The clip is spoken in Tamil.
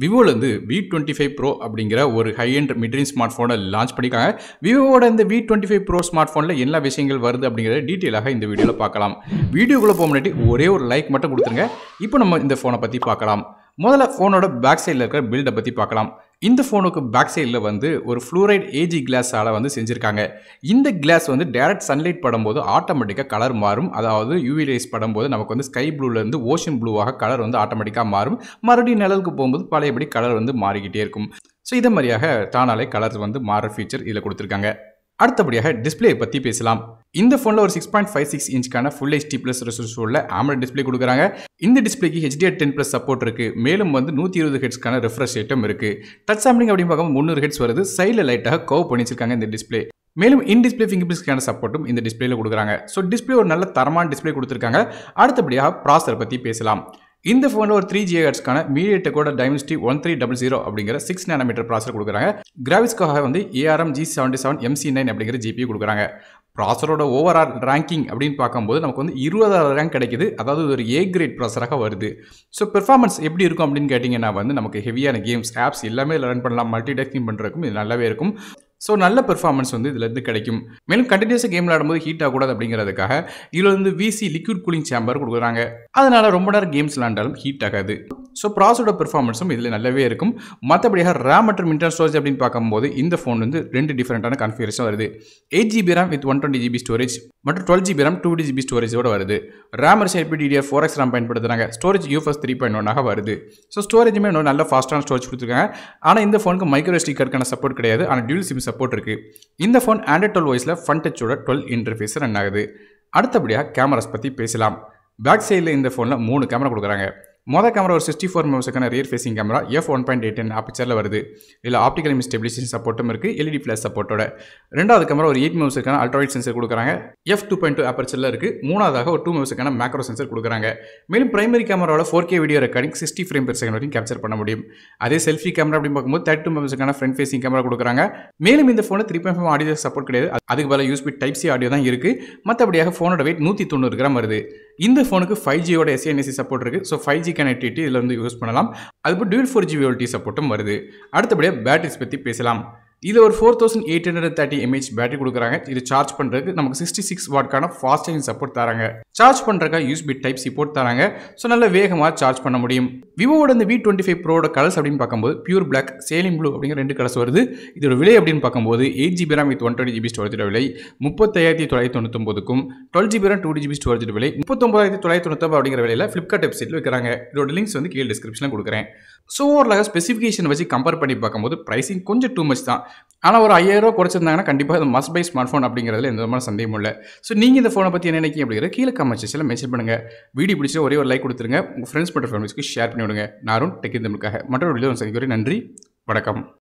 விவோலேருந்து வி டுவெண்ட்டி ஃபைவ் ப்ரோ அப்படிங்கிற ஒரு ஹை அண்ட் மிட்ரேஞ்ச் ஸ்மார்ட் ஃபோனை லான்ச் பண்ணியிருக்காங்க விவோவோட இந்த V twenty five pro smart ஃபோனில் என்ன விஷயங்கள் வருது அப்படிங்கிறத டீட்டெயிலாக இந்த வீடியோவில் பார்க்கலாம் வீடியோக்குள்ளே போக முன்னாடி ஒரே ஒரு லைக் மட்டும் கொடுத்துருங்க இப்போ நம்ம இந்த ஃபோனை பற்றி பார்க்கலாம் முதல்ல ஃபோனோட பேக் சைடில் இருக்கிற பில்டை பற்றி பார்க்கலாம் இந்த ஃபோனுக்கு பேக் சைடில் வந்து ஒரு ஃப்ளூரைட் ஏஜி கிளாஸால் வந்து செஞ்சுருக்காங்க இந்த கிளாஸ் வந்து டேரக்ட் சன்லைட் படும்போது ஆட்டோமேட்டிக்காக கலர் மாறும் அதாவது யூவி ரேஸ் படும்போது நமக்கு வந்து ஸ்கை ப்ளூலேருந்து ஓஷன் ப்ளூவாக கலர் வந்து ஆட்டோமேட்டிக்காக மாறும் மறுபடியும் நிழலுக்கு போகும்போது பழையபடி கலர் வந்து மாறிக்கிட்டே இருக்கும் ஸோ இதே மாதிரியாக தானாலே கலர் வந்து மாற ஃபீச்சர் இதில் கொடுத்துருக்காங்க அடுத்தபடியாக டிஸ்பிளே பற்றி பேசலாம் இந்த ஃபோனில் ஒரு சிக்ஸ் பாயிண்ட் ஃபைவ் சிக்ஸ் இன்ச்க்கான ஃபுல் ஹெச்டி ப்ளஸ் ரெசல்யூஷனில் ஆம்லெட் டிஸ்பிளே கொடுக்குறாங்க இந்த டிஸ்பிளேக்கு ஹெச்டிஆர் டென் ப்ளஸ் சப்போர்ட் இருக்குது மேலும் வந்து நூற்றி இருபது ஹெட்ஸ்க்கான ரெஃப்ரெஷ் ரேட்டும் இருக்குது டச் சாம்பிளிங் அப்படின்னு பார்க்கும்போது முந்நூறு ஹெட்ஸ் வருது சைடில் லைட்டாக கவ் பண்ணி வச்சிருக்காங்க இந்த டிஸ்பிளே மேலும் இன் டிஸ்பிளே ஃபிங்கர் பிரிண்ட்ஸ்க்கான சப்போர்ட்டும் இந்த டிஸ்பிளேல கொடுக்குறாங்க ஸோ டிஸ்பிளே ஒரு நல்ல தரமான டிஸ்பிளே கொடுத்துருக்காங்க அடுத்தபடியாக ப்ராசர் பற்றி பேசலாம் இந்த ஃபோனில் ஒரு த்ரீ ஜிஹெட்ஸ்க்கான மீடியட்டெக்கோட Dimensity one three double zero அப்படிங்கிற சிக்ஸ் நேனோமீட்டர் ப்ராசர் கொடுக்குறாங்க கிராவிஸ்க்காக வந்து ARM G seventy seven MC nine அப்படிங்கிற ஜிபி கொடுக்குறாங்க ப்ராசரோட ஓவரால் ரேங்கிங் அப்படின்னு பார்க்கும்போது நமக்கு வந்து இருபதாயிரம் ரேங்க் கிடைக்குது அதாவது ஒரு ஏ கிரேட் ப்ராசராக வருது ஸோ பெர்ஃபார்மன்ஸ் எப்படி இருக்கும் அப்படின்னு கேட்டிங்கன்னா வந்து நமக்கு ஹெவியான கேம்ஸ் ஆப்ஸ் எல்லாமே ரன் பண்ணலாம் மல்டி டாஸ்கிங் பண்ணுறதுக்கும் இது நல்லாவே இருக்கும் ஸோ நல்ல பெர்ஃபார்மன்ஸ் வந்து இதுலேருந்து கிடைக்கும் மேலும் கண்டினியூஸாக கேம் விளையாடும்போது ஹீட் ஆகக்கூடாது அப்படிங்கிறதுக்காக இதில் வந்து விசி லிக்விட் கூலிங் சேம்பர் கொடுக்குறாங்க அதனால் ரொம்ப நேரம் கேம்ஸ் விளையாண்டாலும் ஹீட் ஆகாது ஸோ ப்ராசோட பெர்ஃபார்மன்ஸும் இதில் நல்லாவே இருக்கும் மற்றபடியாக ரேம் மற்றும் இன்டர் ஸ்டோரேஜ் அப்படின்னு பார்க்கும்போது இந்த ஃபோன் வந்து ரெண்டு டிஃப்ரெண்ட்டான கன்ஃபிகரேஷன் வருது eight GB RAM with one twenty GB storage மற்றும் twelve GB RAM two GB ஸ்டோரேஜோட வருது ரேம் அரிசி IP DDR four X RAM பயன்படுத்துகிறாங்க ஸ்டோரேஜ் யூஎஸ் த்ரீ பாயிண்ட் ஒன்னாக வருது ஸோ ஸ்டோரேஜுமே இன்னும் நல்ல ஃபாஸ்ட்டான ஸ்டோரேஜ் கொடுத்துருக்காங்க ஆனால் இந்த ஃபோனுக்கு மைக்ரோ ஸ்டிக்கருக்கான சப்போர்ட் கிடையாது ஆனால் டியூல் சிம் சப்போர்ட் இருக்குது இந்த ஃபோன் ஆண்ட்ராய்ட் டுவெல் வாய்ஸில் ஃபன் டச்சோட டுவெல் இன்டர்ஃபேஸ் ரன் ஆகுது அடுத்தபடியாக கேமராஸ் பற்றி பேசலாம் பேக் சைடில் இந்த ஃபோனில் மூணு கேமரா கொடுக்குறாங்க மொதல் கேமரா ஒரு சிக்ஸ்டி ஃபோர் மெமர்ஸுக்கான rear facing camera F one point eight ten ஆப்பிச்சரில் வருது இதில் ஆப்டிகல் இமேஜ் ஸ்டெபிலிசேஷன் சப்போர்ட்டும் இருக்குது எல்இடி ஃபிளாஷ் சப்போர்ட்டோட ரெண்டாவது கேமரா ஒரு எயிட் மெமர்ஸுக்கான அல்ட்ராவைட் சென்சர் கொடுக்குறாங்க எஃப் டூ பாயிண்ட் டூ ஆப்பர்ச்சரில் இருக்குது மூணாவதாக ஒரு டூ மெமர்ஸுக்கான மேக்ரோ சென்சர் கொடுக்குறாங்க மேலும் பிரைமரி கேமராவோட four K video recording sixty frame per second வரைக்கும் கேப்சர் பண்ண முடியும் அதே செல்ஃபி கேமரா அப்படின்னு பார்க்கும்போது தேர்ட்டி டூ மெமர்ஸுக்கான ஃப்ரண்ட் ஃபேசிங் கேமரா கொடுக்குறாங்க மேலும் இந்த ஃபோனில் three point five audio support கிடையாது அதுக்கு பதிலாக யூஸ்பி டைப் சி ஆடியோ தான் இருக்குது மற்றபடியாக ஃபோனோட வெயிட் நூற்றி தொண்ணூறு கிராம் வருது இந்த ஃபோனுக்கு ஃபைவ் ஜியோட எஸ்என்எஸ்சி சப்போர்ட் இருக்குது ஸோ ஃபைவ் ஜி கனெக்டிவிட்டி இதில் வந்து யூஸ் பண்ணலாம் அதுபோல் டியூல் ஃபோர் ஜி வோல்டி சப்போர்ட்டும் வருது அடுத்தபடியாக பேட்டரிஸ் பற்றி பேசலாம் இதில் ஒரு four thousand eight hundred thirty mAh battery கொடுக்குறாங்க இது சார்ஜ் பண்ணுறதுக்கு நமக்கு சிக்ஸ்டி சிக்ஸ் வாட்க்கான ஃபாஸ்ட் சார்ஜிங் சப்போர்ட் தராங்க சார்ஜ் பண்ணுறதுக்கு யூஸ்பி டைப் சப்போர்ட் தராங்க ஸோ நல்ல வேகமாக சார்ஜ் பண்ண முடியும் விவோட இந்த வி டுவெண்ட்டி ஃபைவ் ப்ரோட கலர்ஸ் அப்படின்னு பார்க்கும்போது பியூர் பிளாக் சேலிங் ப்ளூ அப்படிங்கிற ரெண்டு கலர்ஸ் வருது இதோட விலை அப்படின்னு பார்க்கும்போது eight GB RAM with one twenty GB ஸ்டோரேஜோட விலை முப்பத்தாயிரத்தி தொள்ளாயிரத்தி தொண்ணூத்தொம்பதுக்கும் twelve GB RAM two GB ஸ்டோரேஜோட விலை முப்பத்தொம்பதாயிரத்தி தொள்ளாயிரத்தி தொண்ணூத்தொம்பது அப்படிங்கிற விலையில் ஃப்ளிப்கார்ட் வெப்சைட்டில் வைக்கிறாங்க இதோட லிங்க்ஸ் வந்து கீழே டிஸ்கிரிப்ஷனில் கொடுக்குறேன் ஸோ ஓரளவு ஸ்பெசிஃபிகேஷன் வச்சு கம்பேர் பண்ணி பார்க்கும்போது ப்ரைஸிங் கொஞ்சம் டூ மச் தான் ஆனால் ஒரு ஐயாயிரம் ரூபா குறைச்சிருந்தாங்கன்னா கண்டிப்பாக இது மஸ்ட் பை ஸ்மார்ட் ஃபோன் அப்படிங்கிறதுல எந்த விதமான சந்தேகமும் இல்லை ஸோ நீங்கள் இந்த ஃபோனை பற்றி என்ன நினைக்கிங்க அப்படிங்கிற கீழே கமெண்ட் செக்ஷனில் மென்ஷன் பண்ணுங்கள் வீடியோ பிடிச்சா ஒரே ஒரு லைக் கொடுத்துருங்க உங்கள் ஃப்ரெண்ட்ஸ் மற்றும் ஃபேமிலிஸ்க்கு ஷேர் பண்ணி விடுங்க நாரும் டெக் தமிழுக்காக மற்றொரு வீடியோ சந்திக்கிறேன் நன்றி வணக்கம்